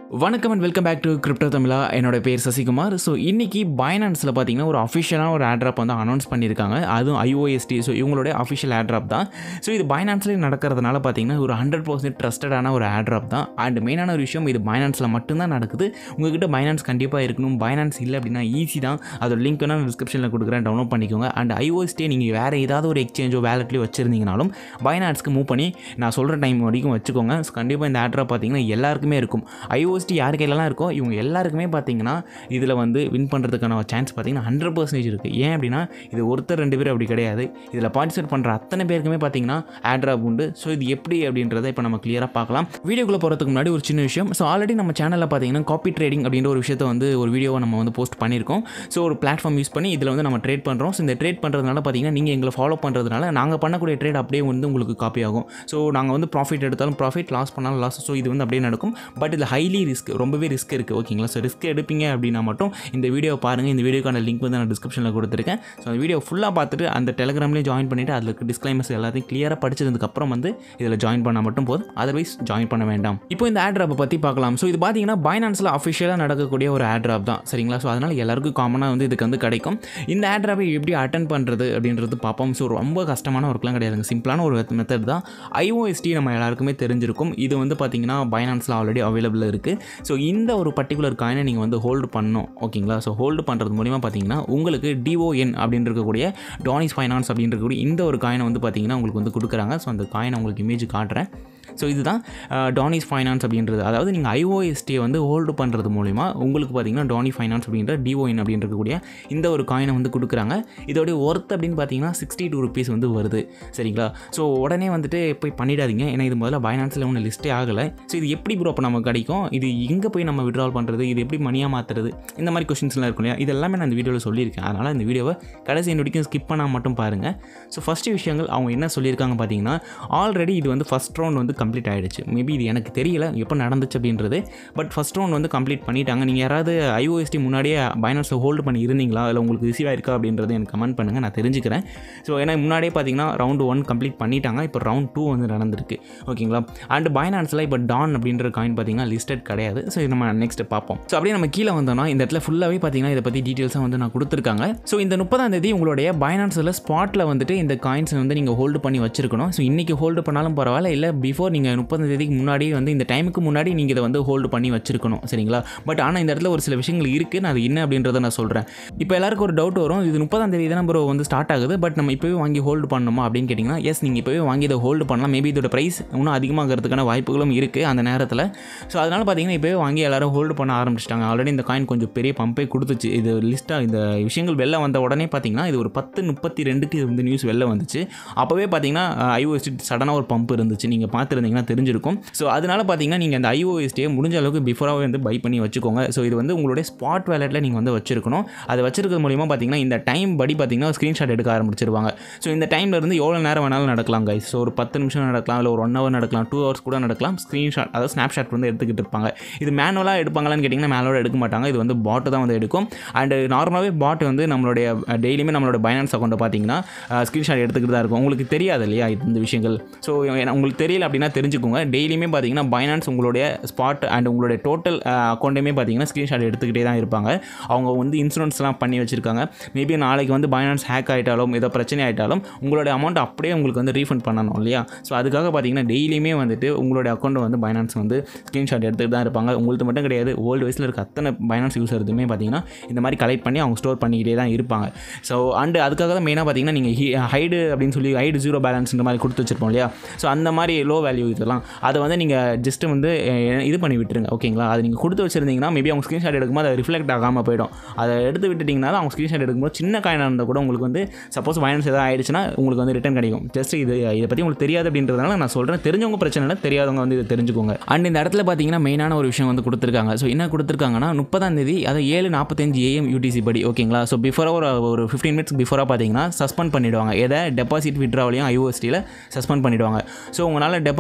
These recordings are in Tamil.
வணக்கம் and welcome back to crypto Tamizha என்னோட பேர் சசிகுமார் ஸோ இன்னைக்கு பைனான்ஸில் பார்த்தீங்கன்னா ஒரு அஃபிஷியலான ஒரு ஆட்ராப் வந்து அனௌன்ஸ் பண்ணியிருக்காங்க அதுவும் ஐஓஎஸ்டி ஸோ இவங்களுடைய அஃபிஷியல் ஆட்ராப் தான் ஸோ இது பைனான்ஸ்லேயே நடக்கிறதுனால பார்த்தீங்கன்னா ஒரு ஹண்ட்ரட் பர்சன்ட் ட்ரஸ்டடான ஒரு ஆட்ராப் தான் அண்ட் மெயினான ஒரு விஷயம் இது பைனான்ஸில் மட்டும்தான் நடக்குது உங்ககிட்ட பைனான்ஸ் கண்டிப்பாக இருக்கணும் பைனான்ஸ் இல்லை அப்படின்னா ஈஸி தான் அதோட லிங்க் வேணால் டிஸ்கிரிப்ஷனில் கொடுக்குறேன் டவுன்லோட் பண்ணிக்கோங்க அண்ட் ஐஓஎஸ்டியை நீங்கள் வேறு ஏதாவது ஒரு எக்ஸ்சேஞ்சோ வேலட்லேயோ வச்சுருந்தீங்கனாலும் பைனான்ஸ்க்கு மூவ் பண்ணி நான் சொல்கிற டைம் வரைக்கும் வச்சுக்கோங்க ஸோ கண்டிப்பாக இந்த ஆட்ராப் பார்த்தீங்கன்னா எல்லாருக்குமே இருக்கும் ஐஓஎஸ்டி யார் கையிலலாம் இருக்கோ இவங்க எல்லாருக்குமே பார்த்தீங்கன்னா இதில் வந்து வின் பண்ணுறதுக்கான சான்ஸ் பார்த்தீங்கன்னா ஹண்ட்ரட் பர்சன்டேஜ் இருக்குது ஏன் அப்படின்னா இது ஒருத்தர் ரெண்டு பேர் அப்படி கிடையாது இதில் பார்ட்டிசிபேட் பண்ணுற அத்தனை பேருக்குமே பார்த்தீங்கன்னா ஆட்ராப் உண்டு ஸோ இது எப்படி அப்படின்றத இப்போ நம்ம கிளியராக பார்க்கலாம் வீடியோக்குள்ளே போகிறதுக்கு முன்னாடி ஒரு சின்ன விஷயம் ஸோ ஆல்ரெடி நம்ம சேனலில் பார்த்தீங்கன்னா காப்பி ட்ரேடிங் அப்படின்ற ஒரு விஷயத்தை வந்து ஒரு வீடியோவை நம்ம வந்து போஸ்ட் பண்ணியிருக்கோம் ஸோ ஒரு பிளாட்ஃபார்ம் யூஸ் பண்ணி இதில் வந்து நம்ம ட்ரேட் பண்ணுறோம் ஸோ இந்த ட்ரேட் பண்ணுறதுனால பார்த்தீங்கன்னா நீங்கள் எங்களை ஃபாலோ பண்ணுறதுனால நாங்கள் பண்ணக்கூடிய ட்ரேட் அப்படியே வந்து உங்களுக்கு காப்பி ஆகும் ஸோ நாங்கள் வந்து ப்ராஃபிட் எடுத்தாலும் ப்ராஃபிட் லாஸ் பண்ணாலும் லாஸ் ஸோ இது வந்து அப்படியே நடக்கும் பட் இதில் ஹைலி ரிஸ்க் ரொம்பவே ரிஸ்க் இருக்குது ஓகேங்களா ஸோ ரிஸ்க் எடுப்பீங்க அப்படின்னா மட்டும் இந்த வீடியோவை பாருங்கள் இந்த வீடியோக்கான லிங்க் வந்து நான் டிஸ்கிரிப்ஷனில் கொடுத்துருக்கேன் ஸோ அந்த வீடியோ ஃபுல்லாக பார்த்துட்டு அந்த டெலிகிராம்லேயும் ஜாயின் பண்ணிவிட்டு அதில் இருக்க டிஸ்க்ளைமர்ஸ் எல்லாத்தையும் கிளியராக படிச்சதுக்கப்புறம் வந்து இதில் ஜாயின் பண்ணால் மட்டும் போதும் அதர்வைஸ் ஜாயின் பண்ண வேண்டாம் இப்போ இந்த ஆட்ராப்பை பற்றி பார்க்கலாம் ஸோ இது பார்த்தீங்கன்னா பைனான்ஸில் அஃபிஷியலாக நடக்கக்கூடிய ஒரு ஆட்ராப் தான் சரிங்களா ஸோ அதனால் எல்லாருக்கும் காமனாக வந்து இதுக்கு வந்து கிடைக்கும் இந்த ஆட்ராப்பை எப்படி அட்டன் பண்ணுறது அப்படின்றது பார்ப்போம் ஸோ ரொம்ப கஷ்டமான ஒர்க்லாம் கிடையாதுங்க சிம்பிளான ஒரு மெத்தட் தான் ஐஓஎஸ்டி நம்ம எல்லாருக்குமே தெரிஞ்சிருக்கும் இது வந்து பார்த்தீங்கன்னா பைனான்ஸில் ஆல்ரெடி அவைலபிள் இருக்குது ஸோ இந்த ஒரு பர்டிகுலர் காயினை நீங்கள் வந்து ஹோல்டு பண்ணணும் ஓகேங்களா ஸோ ஹோல்டு பண்ணுறது மூலிமா பார்த்தீங்கன்னா உங்களுக்கு டிஓஎன் அப்படின்னு இருக்கக்கூடிய டானிஸ் ஃபைனான்ஸ் அப்படின்னு இருக்கக்கூடிய இந்த ஒரு காயினை வந்து பார்த்தீங்கன்னா உங்களுக்கு வந்து கொடுக்குறாங்க ஸோ அந்த காயினை உங்களுக்கு இமேஜ் காட்டுறேன் ஸோ இதுதான் டானிஸ் ஃபைனான்ஸ் அப்படின்றது அதாவது நீங்கள் ஐஓஎஸ்டியை வந்து ஹோல்டு பண்ணுறது மூலிமா உங்களுக்கு பார்த்தீங்கன்னா டானி ஃபைனான்ஸ் அப்படின்ற டிஓஎன் அப்படின்னு இருக்கக்கூடிய இந்த ஒரு காயினை வந்து கொடுக்குறாங்க இதோடைய ஒர்த் அப்படின்னு பார்த்தீங்கன்னா சிக்ஸ்டி டூ ருபீஸ் வந்து வருது சரிங்களா ஸோ உடனே வந்துட்டு போய் பண்ணிடாதீங்க ஏன்னா இது முதல்ல பைனான்ஸில் ஒன்றும் லிஸ்ட்டே ஆகலை ஸோ இது எப்படி ப்ரோ அப்போ நமக்கு கிடைக்கும் இது எங்கே போய் நம்ம விட்ரால் பண்ணுறது இது எப்படி மணியாக மாற்றுறது இந்த மாதிரி கொஷின்ஸ்லாம் இருக்கும் இல்லையா இது எல்லாமே நான் இந்த வீடியோவில் சொல்லியிருக்கேன் அதனால் இந்த வீடியோவை கடைசி end வரைக்கும் ஸ்கிப் பண்ணால் மட்டும் பாருங்கள் ஸோ ஃபஸ்ட்டு விஷயங்கள் அவங்க என்ன சொல்லியிருக்காங்க பார்த்தீங்கன்னா ஆல்ரெடி இது வந்து ஃபஸ்ட் ரவுண்ட் வந்து கம்ப்ளீட் ஆகிடுச்சு மேபி இது எனக்கு தெரியல எப்போ நடந்துச்சு அப்படின்றது பட் ஃபஸ்ட் ரவுண்ட் வந்து கம்ப்ளீட் பண்ணிட்டாங்க நீங்கள் யாராவது ஐஓஎஸ்டி முன்னாடியே பைனான்ஸில் ஹோல்டு பண்ணி இருந்தீங்களா இல்லை உங்களுக்கு ரிசீவ் ஆயிருக்கா அப்படின்றது எனக்கு கமெண்ட் பண்ணுங்கள் நான் தெரிஞ்சுக்கிறேன் ஸோ ஏன்னா முன்னாடியே பார்த்தீங்கன்னா ரவுண்டு ஒன் கம்ப்ளீட் பண்ணிட்டாங்க இப்போ ரவுண்ட் டூ வந்து நடந்திருக்கு ஓகேங்களா அண்ட் பைனான்ஸில் இப்போ டான் அப்படின்ற காயின் பார்த்தீங்கன்னா லிஸ்டட் கிடையாது ஸோ இது நம்ம நெக்ஸ்ட் பார்ப்போம் ஸோ அப்படியே நம்ம கீழே வந்தோம்னா இந்த இடத்துல ஃபுல்லாகவே பார்த்தீங்கன்னா இதை பற்றி டீட்டெயில்ஸாக வந்து நான் கொடுத்துருக்காங்க ஸோ இந்த முப்பதாம் தேதி உங்களுடைய பைனான்ஸில் ஸ்பாட்டில் வந்துட்டு இந்த காயின்ஸ் வந்து நீங்கள் ஹோல்டு பண்ணி வச்சிருக்கணும் ஸோ இன்றைக்கி ஹோல்டு பண்ணாலும் பரவாயில்ல இல்லை பிஃபோர் நீங்கள் முப்பதாம் தேதிக்கு முன்னாடி வந்து இந்த டைமுக்கு முன்னாடி நீங்கள் இதை வந்து ஹோல்டு பண்ணி வச்சிருக்கணும் சரிங்களா பட் ஆனால் இந்த இடத்துல ஒரு சில விஷயங்கள் இருக்குது நான் அது என்ன அப்படின்றத நான் சொல்கிறேன் இப்போ எல்லாருக்கும் ஒரு டவுட் வரும் இது முப்பதாம் தேதி தான் ப்ரோ வந்து ஸ்டார்ட் ஆகுது பட் நம்ம இப்போவே வாங்கி ஹோல்டு பண்ணணுமா அப்படின்னு கேட்டிங்கன்னா எஸ் நீங்கள் இப்போவே வாங்கி இதை ஹோல்டு பண்ணலாம் மேபி இதோட ப்ரைஸ் இன்னும் அதிகமாகிறதுக்கான வாய்ப்புகளும் இருக்குது அந்த நேரத்தில் ஸோ அதனால் பார்த்தீங்கன்னா இப்போவே வாங்கி எல்லாரும் ஹோல்டு பண்ண ஆரம்பிச்சிட்டாங்க ஆல்ரெடி இந்த காயின் கொஞ்சம் பெரிய பம்பே கொடுத்துச்சு இது லிஸ்ட்டாக இந்த விஷயங்கள் வெளில வந்த உடனே பார்த்தீங்கன்னா இது ஒரு பத்து முப்பத்தி ரெண்டுக்கு இது வந்து நியூஸ் வெளில வந்துச்சு அப்போவே பார்த்தீங்கன்னா ஐஓஎஸ்டி சடனாக ஒரு பம்ப் இருந்துச்சு நீங்கள் பார்த்துருந்தீங்கன்னா தெரிஞ்சிருக்கும் ஸோ அதனால் பார்த்தீங்கன்னா நீங்கள் அந்த ஐஓஎஸ்டியை முடிஞ்ச அளவுக்கு பிஃபோராகவே வந்து பை பண்ணி வச்சுக்கோங்க ஸோ இது வந்து உங்களுடைய ஸ்பாட் வேலெட்டில் நீங்கள் வந்து வச்சிருக்கணும் அதை வச்சிருக்கிறது மூலிமா பார்த்தீங்கன்னா இந்த டைம் படி பார்த்தீங்கன்னா ஸ்க்ரீன்ஷாட் எடுக்க ஆரம்பிச்சிருவாங்க ஸோ இந்த டைமில் இருந்து எவ்வளோ நேரம் வேணாலும் நடக்கலாம் கைஸ் ஸோ ஒரு பத்து நிமிஷம் நடக்கலாம் இல்லை ஒரு ஒன் ஹவர் நடக்கலாம் டூ ஹவர்ஸ் கூட நடக்கலாம் ஸ்க்ரீன்ஷாட் அதாவது ஸ்னாப்ஷாட் வந்து எடுத்துக்கிட்டு இருப்பாங்க இது மேனுவலாக எடுப்பாங்களான்னு கேட்டிங்கன்னா மேனுவலாக எடுக்க மாட்டாங்க இது வந்து பாட்டு தான் வந்து எடுக்கும் அண்ட் நார்மலாகவே பாட் வந்து நம்மளுடைய டெய்லியுமே நம்மளோட பைனான்ஸ் அக்கௌண்ட்டை பார்த்தீங்கன்னா ஸ்க்ரீன்ஷாட் எடுத்துக்கிட்டு தான் இருக்கும் உங்களுக்கு தெரியாது இல்லையா இது இந்த விஷயங்கள் ஸோ உங்களுக்கு தெரியல அப்படின்னா தெரிஞ்சுக்கோங்க டெய்லியுமே பார்த்தீங்கன்னா பைனான்ஸ் உங்களுடைய ஸ்பாட் அண்ட் உங்களுடைய டோட்டல் அக்கௌண்ட்டுமே பார்த்தீங்கன்னா ஸ்க்ரீன்ஷாட் எடுத்துக்கிட்டே தான் இருப்பாங்க அவங்க வந்து இன்சூரன்ஸ்லாம் பண்ணி வச்சுருக்காங்க மேபி நாளைக்கு வந்து பைனான்ஸ் ஹேக் ஆகிட்டாலும் ஏதோ பிரச்சனை ஆகிட்டாலும் உங்களோட அமௌண்ட் அப்படியே உங்களுக்கு வந்து ரீஃபண்ட் பண்ணணும் இல்லையா ஸோ அதுக்காக பார்த்தீங்கன்னா டெய்லியுமே வந்துட்டு உங்களுடைய அக்கௌண்ட்டை வந்து பைனான்ஸ் வந்து ஸ்க்ரீன்ஷாட் எடுத்துகிட்டு தான் இருப்பாங்க உங்களுக்கு மட்டும் கிடையாது ஓல்டு வயசில் இருக்க அத்தனை பைனான்ஸ் யூஸர்துமே பார்த்தீங்கன்னா இந்த மாதிரி கலெக்ட் பண்ணி அவங்க ஸ்டோர் பண்ணிக்கிட்டே தான் இருப்பாங்க ஸோ அண்டு அதுக்காக தான் மெயினாக பார்த்தீங்கன்னா நீங்கள் ஹைடு அப்படின்னு சொல்லி ஹைடு ஜீரோ பேலன்ஸ்ன்ற மாதிரி கொடுத்து வச்சிருப்போம் இல்லையா ஸோ அந்த மாதிரி லோ வேல்யூ இதெல்லாம் அதை வந்து நீங்கள் ஜஸ்ட்டு வந்து அஹ், இது பண்ணி விட்டுருங்க ஓகேங்களா அதை நீங்கள் கொடுத்து வச்சிருந்தீங்கன்னா மேபி அவங்க ஸ்க்ரீன்ஷாட் எடுக்கும்போது அது ரிஃப்ளெக்ட் ஆகாமல் போயிடும் அதை எடுத்து விட்டுட்டிங்கன்னா அவங்க ஸ்க்ரீன்ஷாட் எடுக்கும்போது சின்ன காயினாக இருந்தால் கூட உங்களுக்கு வந்து சப்போஸ் ஃபைனான்ஸ் எதாவது ஆயிடுச்சுன்னா உங்களுக்கு வந்து ரிட்டர்ன் கிடைக்கும் ஜஸ்ட் இது இதை பற்றி உங்களுக்கு தெரியாது அப்படின்றதுனால நான் சொல்கிறேன் தெரிஞ்சவங்க பிரச்சனை இல்லை தெரியாதவங்க வந்து இதை தெரிஞ்சுக்கோங்க அண்ட் இந்த இடத்துல பார்த்தீங்கன்னா மெயினான ஒரு விஷயம் வந்து கொடுத்துருக்காங்க ஸோ என்ன கொடுத்துருக்காங்கன்னா முப்பதாம் தேதி அதை ஏழு நாற்பத்தஞ்சு ஏஎம் யூடிசி படி ஓகேங்களா ஸோ பிஃபோராக ஒரு ஒரு ஃபிஃப்டீன் மினிட்ஸ் பிஃபோராக பார்த்தீங்கன்னா சஸ்பெண்ட் பண்ணிவிடுவாங்க எதை டெபாசிட் விட்ராவலையும் ஐஓஎஸ்டியில் சஸ்பெண்ட் பண்ணிவிடுவாங்க ஸோ உங்களால் டெபாசிட்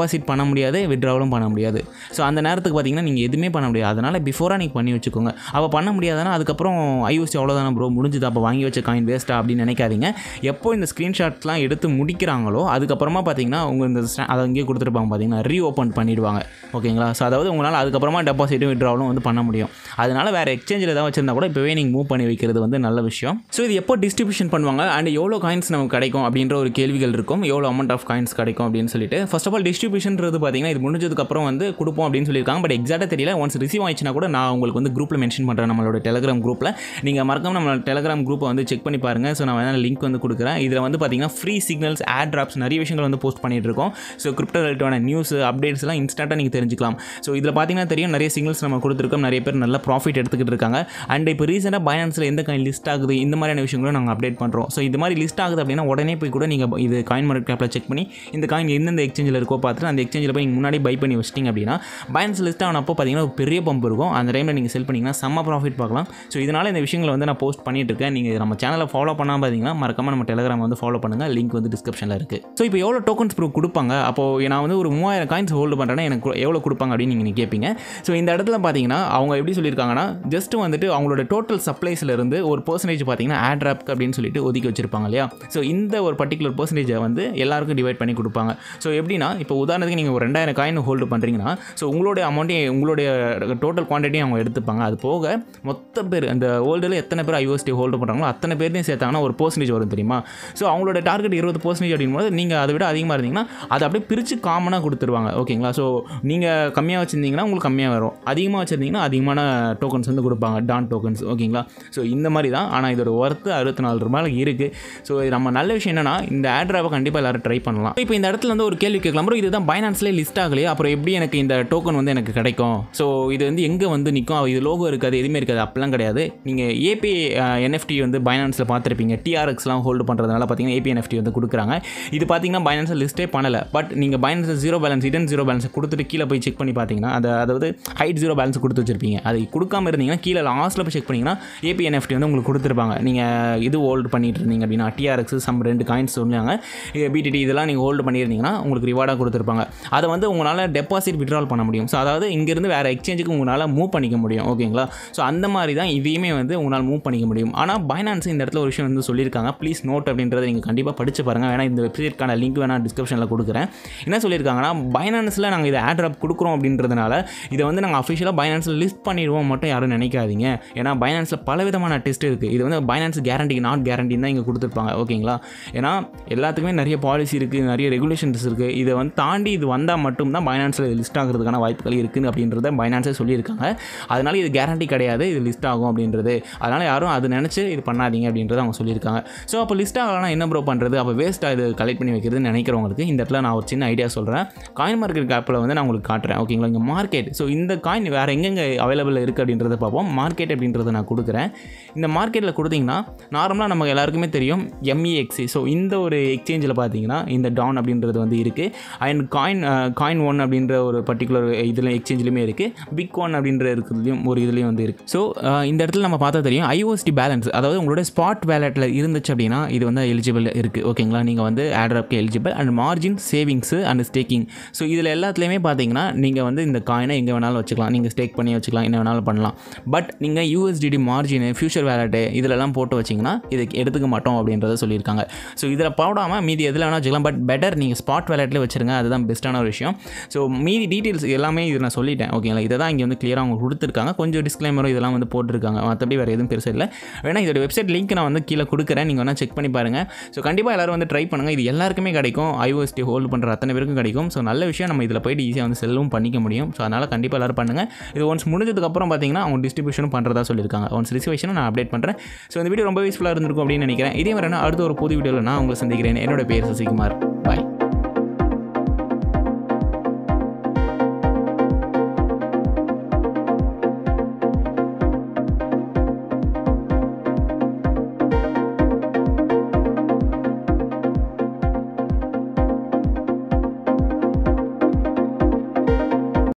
டெபாசிட் பண்ண முடியாது விட்ராவலும் பண்ண முடியாது ஸோ அந்த நேரத்துக்கு பார்த்தீங்கன்னா நீங்கள் எதுவுமே பண்ண முடியாது அதனால் பிஃபோராக நீங்கள் பண்ணி வச்சுக்கோங்க அப்போ பண்ண முடியாதுன்னா அதுக்கப்புறம் ஐஓசி அவ்வளோதான ப்ரோ முடிஞ்சுது அப்போ வாங்கி வச்ச காயின் வேஸ்ட்டா அப்படின்னு நினைக்காதீங்க எப்போ இந்த ஸ்க்ரீன்ஷாட்ஸ்லாம் எடுத்து முடிக்கிறாங்களோ அதுக்கப்புறமா பார்த்தீங்கன்னா உங்கள் இந்த ஸ்டா- அதை அங்கேயே கொடுத்துருப்பாங்க பார்த்தீங்கன்னா ரீ ஓப்பன் பண்ணிடுவாங்க ஓகேங்களா ஸோ அதாவது உங்களால் அதுக்கப்புறமா டெபாசிட்டும் விட்ராவலும் வந்து பண்ண முடியும் அதனால் வேறு எக்ஸ்சேஞ்சில் ஏதாவது வச்சிருந்தா கூட இப்போவே நீங்கள் மூவ் பண்ணி வைக்கிறது வந்து நல்ல விஷயம் ஸோ இது எப்போ டிஸ்ட்ரிபியூஷன் பண்ணுவாங்க அண்ட் எவ்வளோ காயின்ஸ் நமக்கு கிடைக்கும் அப்படின்ற ஒரு கேள்விகள் இருக்கும் எவ்வளோ அமௌண்ட் ஆஃப் காயின்ஸ் கிடைக்கும் அப்படின்னு சொல்லிட்டு ஃபர்ஸ்ட் ஆஃப் ஆல் டிஸ்ட்ரிபியூஷன்றது பார்த்தீங்கன்னா இது முடிஞ்சதுக்கப்புறம் வந்து கொடுப்போம் அப்படின்னு சொல்லியிருக்காங்க பட் எக்ஸாக்டாக தெரியல ஒன்ஸ் ரிசீவ் ஆயிடுச்சுன்னா கூட நான் உங்களுக்கு வந்து குரூப்பில் மென்ஷன் பண்ணுறேன் நம்மளோட டெலிகிராம் குரூப்பில் நீங்கள் மறக்காம நம்ம டெலிகிராம் குரூப்பை வந்து செக் பண்ணி பாருங்கள் ஸோ நான் வேணால் லிங்க் வந்து கொடுக்குறேன் இதில் வந்து பார்த்தீங்கன்னா ஃப்ரீ சிக்னல்ஸ் ஆட் ட்ராப்ஸ் நிறைய விஷயங்கள் வந்து போஸ்ட் பண்ணிட்டு இருக்கோம் ஸோ கிரிப்டோ ரிலேட்டடான நியூஸ் அப்டேட்ஸ்லாம் இன்ஸ்டண்ட்டாக நீங்கள் தெரிஞ்சுக்கலாம் ஸோ இதில் பார்த்தீங்கன்னா தெரியும் நிறைய சிக்னல்ஸ் நம்ம கொடுத்துருக்கோம் நிறைய பேர் நல்ல ப்ராஃபிட் எடுத்துக்கிட்டு இருக்காங்க அண்ட் இப்போ ரீசெண்டாக பைனான்ஸில் எந்த காயின் லிஸ்ட் ஆகுது இந்த மாதிரியான விஷயங்களும் நாங்கள் அப்டேட் பண்ணுறோம் ஸோ இது மாதிரி லிஸ்ட் ஆகுது அப்படின்னா உடனே போய் கூட நீங்கள் இது காயின் மார்க்கெட் கேப்பில் செக் பண்ணி இந்த காயின் எந்தெந்த எக்ஸ்சேஞ்சில் இருக்கோ பார்த்துட்டு அந்த எக்ஸ்சேஞ்சில் போய் நீங்கள் முன்னாடி பை பண்ணி வச்சிட்டிங்க அப்படின்னா பைனான்ஸ் லிஸ்ட் ஆனப்போ பார்த்தீங்கன்னா ஒரு பெரிய பம்ப் இருக்கும் அந்த டைமில் நீங்கள் செல் பண்ணிங்கன்னா செம்ம ப்ராஃபிட் பார்க்கலாம் ஸோ இதனால் இந்த விஷயங்களை வந்து நான் போஸ்ட் பண்ணிட்டு இருக்கேன் நீங்கள் நம்ம சேனலை ஃபாலோ பண்ணாமல் பார்த்தீங்கன்னா மறக்காம நம்ம டெலிகிராம் வந்து ஃபாலோ பண்ணுங்கள் லிங்க் வந்து டிஸ்கிரிப்ஷனில் இருக்குது ஸோ இப்போ எவ்வளோ டோக்கன்ஸ் ப்ரூவ் கொடுப்பாங்க அப்போது நான் வந்து ஒரு மூவாயிரம் காயின்ஸ் ஹோல்டு பண்ணுறேன்னா எனக்கு எவ்வளோ கொடுப்பாங்க அப்படின்னு நீங்கள் கேட்பீங்க ஸோ இந்த இடத்துல பார்த்தீங்கன்னா அவங்க எப்படி சொல்லியிருக்காங்கன்னா ஜஸ்ட் வந்துட்டு அவங்களோட டோட்டல் சப்ளைஸ்ல இருந்து ஒரு பர்சன்டேஜ் பார்த்தீங்கன்னா ஆட் ராப்க்கு அப்படின்னு சொல்லிட்டு ஒதுக்கி வச்சிருப்பாங்க இல்லையா ஸோ இந்த ஒரு பர்டிகுலர் பர்சன்டேஜை வந்து எல்லாருக்கும் டிவைட் பண்ணி கொடுப்பாங்க ஸோ எப்படின்னா இப்போ உதாரணத்துக்கு நீங்கள் ஒரு ரெண்டாயிரம் காயின் ஹோல்டு பண்ணுறீங்கன்னா ஸோ உங்களுடைய அமௌண்ட்டையும் உங்களுடைய டோட்டல் குவான்டிட்டியும் அவங்க எடுத்துப்பாங்க அது போக மொத்த பேர் அந்த வேர்ல்டில் எத்தனை பேர் ஐஓஎஸ்டி ஹோல்டு பண்ணுறாங்களோ அத்தனை பேர்த்தையும் சேர்த்தாங்கன்னா ஒரு பர்சன்டேஜ் வரும் தெரியுமா ஸோ அவங்களோட டார்கெட் இருபது பர்சன்டேஜ் அப்படிங்கும்போது நீங்கள் அதை விட அதிகமாக இருந்தீங்கன்னா அதை அப்படியே பிரித்து காமனாக கொடுத்துருவாங்க ஓகேங்களா ஸோ நீங்கள் கம்மியாக வச்சுருந்தீங்கன்னா உங்களுக்கு கம்மியாக வரும் அதிகமாக வச்சுருந்தீங்கன்னா அதிகமான டோக்கன்ஸ் வந்து கொடுப்பாங்க டான் டோக்கன்ஸ் ஓகேங்களா ஸோ இந்த மாதிரி தான் ஆனால் இதோட ஒர்த்து அறுபத்தி நாலு ரூபாயில் இருக்குது ஸோ இது நம்ம நல்ல விஷயம் என்னன்னா இந்த ஆட்ராவை கண்டிப்பாக எல்லாரும் ட்ரை பண்ணலாம் இப்போ இந்த இடத்துல வந்து ஒரு கேள்வி கேட்கலாம் bro, இதுதான் பைனான்ஸ்லேயே லிஸ்ட் ஆகலையே அப்புறம் எப்படி எனக்கு இந்த டோக்கன் வந்து எனக்கு கிடைக்கும் ஸோ இது வந்து எங்கே வந்து நிற்கும் இது லோகோ இருக்காது எதுவுமே இருக்காது அப்படிலாம் கிடையாது நீங்கள் ஏபி என்எஃப்டி வந்து பைனான்ஸில் பார்த்துருப்பீங்க டிஆர்எக்ஸ்லாம் ஹோல்டு பண்ணுறதுனால பார்த்தீங்கன்னா ஏபி என்எஃப்டி வந்து கொடுக்குறாங்க இது பார்த்தீங்கன்னா பைனான்ஸில் லிஸ்ட்டே பண்ணலை பட் நீங்கள் பைனான்ஸ் ஜீரோ பேலன்ஸ் இடன் ஜீரோ பேலன்ஸ் கொடுத்துட்டு கீழே போய் செக் பண்ணி பார்த்தீங்கன்னா அது அதாவது ஹைட் ஜீரோ பேலன்ஸ் கொடுத்து வச்சிருப்பீங்க அது கொடுக்காம இருந்தீங்கன்னா கீழே லாஸ்ட்டில் போய் செக் பண்ணிங்கன்னா ஏபி என்எஃப்டி வந்து உங்களுக்கு கொடுத்துருப்பாங்க நீங்கள் இது ஹோல்டு பண்ணிட்டு இருந்தீங்க அப்படின்னா டிஆர்எக்ஸ் சம் ரெண்டு காயின்ஸ் சொன்னாங்க பிடிடி இதெல்லாம் நீங்கள் ஹோல்டு பண்ணியிருந்தீங்கன்னா உங்களுக்கு ரிவார்டாக கொடுத்துருப்பாங்க அதை வந்து உங்களால் டெபாசிட் விட்ரால் பண்ண முடியும் ஸோ அதாவது இங்கேருந்து வேறு எக்ஸ்சேஞ்சுக்கு உங்களால் மூவ் பண்ணிக்க முடியும் ஓகேங்களா ஸோ அந்த மாதிரி தான் இதையுமே வந்து உங்களால் மூவ் பண்ணிக்க முடியும் ஆனால் பைனான்ஸ் இந்த இடத்துல ஒரு விஷயம் வந்து சொல்லியிருக்காங்க ப்ளீஸ் நோட் அப்படின்றத நீங்கள் கண்டிப்பாக படிச்சு பாருங்கள் வேணா இந்த வெப்சைட்க்கான லிங்க் வேணா டிஸ்கிரிப்ஷனில் கொடுக்குறேன் என்ன சொல்லியிருக்காங்கன்னா பைனான்ஸில் நாங்கள் இதை ஆட்ராப் கொடுக்குறோம் அப்படின்றதுனால இதை வந்து நாங்கள் அஃபிஷியலாக பைனான்ஸில் லிஸ்ட் பண்ணிடுவோம் மட்டும் யாரும் நினைக்காதீங்க ஏன்னா பைனான்ஸில் பல விதமான டெஸ்ட் இருக்குது இது வந்து பைனான்ஸ் கேரண்டி நாட் கேரண்டின்னு தான் இங்கே கொடுத்துருப்பாங்க ஓகேங்களா ஏன்னா எல்லாத்துக்குமே நிறைய பாலிசி இருக்குது நிறைய ரெகுலேஷன்ஸ் இருக்குது இதை வந்து தாண்டி இது வந்தால் மட்டும்தான் பைனான்ஸில் லிஸ்ட் ஆகிறதுக்கான வாய்ப்புகள் இருக்குது அப்படின்றத பைனான்ஸே சொல்லியிருக்காங்க அதனால இது கேரண்டி கிடையாது இது லிஸ்ட் ஆகும் அப்படின்றது அதனால் யாரும் அது நினச்சி இது பண்ணாதீங்க அப்படின்றத அவங்க சொல்லியிருக்காங்க ஸோ அப்போ லிஸ்ட் ஆகலாம் என்ன ப்ரோ பண்ணுறது அப்போ வேஸ்ட்டாக இது கலெக்ட் பண்ணி வைக்கிறதுன்னு நினைக்கிறவங்களுக்கு இந்த இடத்துல நான் ஒரு சின்ன ஐடியா சொல்கிறேன் காயின் மார்க்கெட் ஆப்பில் வந்து நான் உங்களுக்கு காட்டுறேன் ஓகேங்களா இங்கே மார்க்கெட் ஸோ இந்த காயின் வேறு எங்கெங்கே அவைலபிள் இருக்குது அப்படின்றத பார்ப்போம் மார்க்கெட் அப்படின்றத நான் கொடுக்குறேன் இந்த மார்க்கெட்டில் கொடுத்தீங்கன்னா நார்மலாக நமக்கு எல்லாருக்குமே தெரியும் எம்இஎக்ஸி ஸோ இந்த ஒரு எக்ஸ்சேஞ்சில் பார்த்தீங்கன்னா இந்த டான் அப்படின்றது வந்து இருக்குது அண்ட் காயின் காயின் ஒன் அப்படின்ற ஒரு பர்டிகுலர் இதில் எக்ஸ்சேஞ்சிலுமே இருக்குது பிக் ஒன் அப்படின்ற இருக்கிறதுலையும் ஒரு இதுலேயும் வந்து இருக்குது ஸோ இந்த இடத்துல நம்ம பார்த்தா தெரியும் ஐஓஎஸ்டி பேலன்ஸ் அதாவது உங்களோட ஸ்பாட் வேலெட்டில் இருந்துச்சு அப்படின்னா இது வந்து எலிஜிபிள் இருக்குது ஓகேங்களா நீங்கள் வந்து ஆட்ராப்க்கு eligible and margin savings and staking so இதில் எல்லாத்துலேயுமே பார்த்தீங்கன்னா நீங்கள் வந்து இந்த காயினை எங்கே வேணாலும் வச்சுக்கலாம் நீங்கள் ஸ்டேக் பண்ணி வச்சுக்கலாம் என்ன வேணாலும் பண்ணலாம் பட் நீங்கள் யூஎஸ்டிடி மார்ஜின் ஃபியூச்சர் வேலெட்டு இதிலெல்லாம் போட்டு வச்சிங்கன்னா இதுக்கு எடுத்துக்க மாட்டோம் அப்படின்றத சொல்லியிருக்காங்க ஸோ இதில் போடாமல் மீதி எதில் வேணால் வச்சுக்கலாம் பட் பெட்டர் நீங்கள் ஸ்பாட் வேலெட்டில் வச்சுருங்க அதுதான் பெஸ்ட்டான ஒரு விஷயம் ஸோ மீதி டீட்டெயில்ஸ் எல்லாமே இது நான் சொல்லிட்டேன் ஓகேங்களா இதை தான் இங்கே வந்து கிளியராக அவங்க கொடுத்துருக்காங்க கொஞ்சம் டிஸ்க்ளைமரும் இதெல்லாம் வந்து போட்டிருக்காங்க மற்றபடி வேறு எதுவும் பெருசாக இல்லை வேணா இதோட வெப்சைட் லிங்க் நான் வந்து கீழே கொடுக்குறேன் நீங்கள் வேணால் செக் பண்ணி பாருங்கள் ஸோ கண்டிப்பாக எல்லாரும் வந்து ட்ரை பண்ணுங்கள் இது எல்லாருக்குமே கிடைக்கும் ஐஓஎஸ்டி ஹோல்டு பண்ணுற அத்தனை பேருக்கும் கிடைக்கும் ஸோ நல்ல விஷயம் நம்ம இதில் போயிட்டு ஈஸியாக வந்து செல்லும் பண்ணிக்க முடியும் ஸோ அதனால் கண்டிப்பாக எல்லாரும் பண்ணுங்கள் இது ஒன்ஸ் முடிஞ்சதுக்கப்புறம் பார்த்தீங்கன்னா அவங்க டிஸ்ட்ரிபியூஷனும் பண்ணுறதா சொல்லியிருக்காங்க ஒன்ஸ் ரிசர்வேஷனை நான் அப்டேட் பண்ணுறேன் ஸோ இந்த வீடியோ ரொம்ப யூஸ்ஃபுல்லாக இருந்திருக்கும் அப்படின்னு நினைக்கிறேன் இதே மாதிரி நான் அடுத்த ஒரு புது வீடியோவில் நான் உங்களை சந்திக்கிறேன் என்னோட பேர் சசிகுமார் பாய்